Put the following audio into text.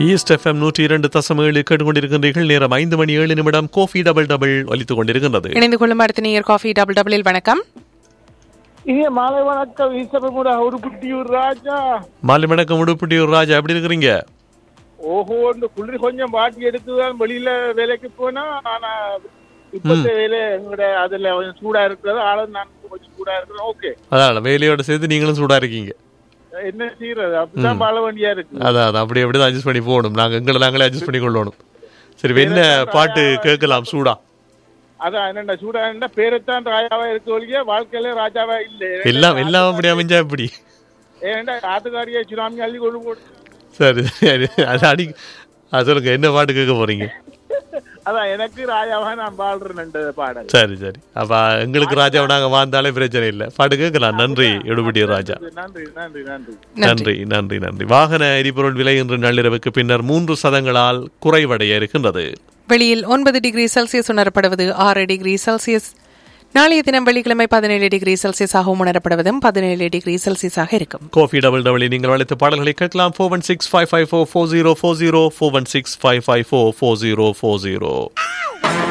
east FM நூற்றி இரண்டு தசம் ஏழு கேட்டுக்கொண்டிருக்கின்றீர்கள் நேரம் ஐந்து மணி ஏழு நிமிடம் கோஃபி டபுள் டபுள் ஒலித்துக் கொண்டிருக்கின்றது இணைந்து கொள்ளும் அடுத்த நேயர் காஃபி டபுள் டபுளில் வணக்கம் இனிய மாலை வணக்கம் ஈஸ்வரமுடா ஒரு குட்டியூர் ராஜா மாலை வணக்கம் உடுப்பட்டியூர் ராஜா எப்படி இருக்கிறீங்க ஓஹோ இந்த குளிர் கொஞ்சம் வாட்டி எடுத்துதான் வெளியில வேலைக்கு போனா ஆனா இப்பத்த வேலை எங்கட அதுல கொஞ்சம் சூடா இருக்கிறது ஆளும் நான் கொஞ்சம் சூடா இருக்கிறேன் ஓகே அதான் வேலையோட சேர்த்து நீங்களும் சூடா இருக்கீங்க என்ன செய்யறது அப்படிதான் வாழ வேண்டியா இருக்கு அதான் அதான் அப்படி அப்படி தான் அட்ஜஸ்ட் பண்ணி போகணும் நாங்க எங்களை நாங்களே அட்ஜஸ்ட் பண்ணி கொள்ளணும் சரி இப்ப என்ன பாட்டு கேட்கலாம் சூடா அதான் என்னடா சூடா இருந்தா பேரைத்தான் ராஜாவா இருக்க ஒழிய வாழ்க்கையில ராஜாவா இல்ல எல்லாம் எல்லாம் அப்படி அமைஞ்சா எப்படி ஏன்டா ஆத்துக்காரியை சுனாமி அள்ளி கொண்டு போடு சரி சரி அது அடி அது சொல்லுங்க என்ன பாட்டு கேட்க போறீங்க அதான் எனக்கு ராஜாவா நான் வாழ்றேன் பாடல் சரி சரி அப்ப எங்களுக்கு ராஜாவை நாங்க வாழ்ந்தாலே பிரச்சனை இல்லை பாட்டு கேட்கலாம் நன்றி எடுபடியூர் ராஜா நன்றி நன்றி நன்றி நன்றி நன்றி நன்றி வாகன எரிபொருள் விலை இன்று நள்ளிரவுக்கு பின்னர் மூன்று சதங்களால் குறைவடைய இருக்கின்றது வெளியில் ஒன்பது டிகிரி செல்சியஸ் உணரப்படுவது ஆறு டிகிரி செல்சியஸ் நாளைய தினம் வெள்ளிக்கிழமை பதினேழு டிகிரி செல்சியஸாகவும் உணரப்படுவதும் பதினேழு டிகிரி செல்சியஸாக இருக்கும் கோஃபி டபுள் டபுள் நீங்கள் அழைத்த பாடல்களை கேட்கலாம் four one six five five four four zero four zero four one six five five four four zero four zero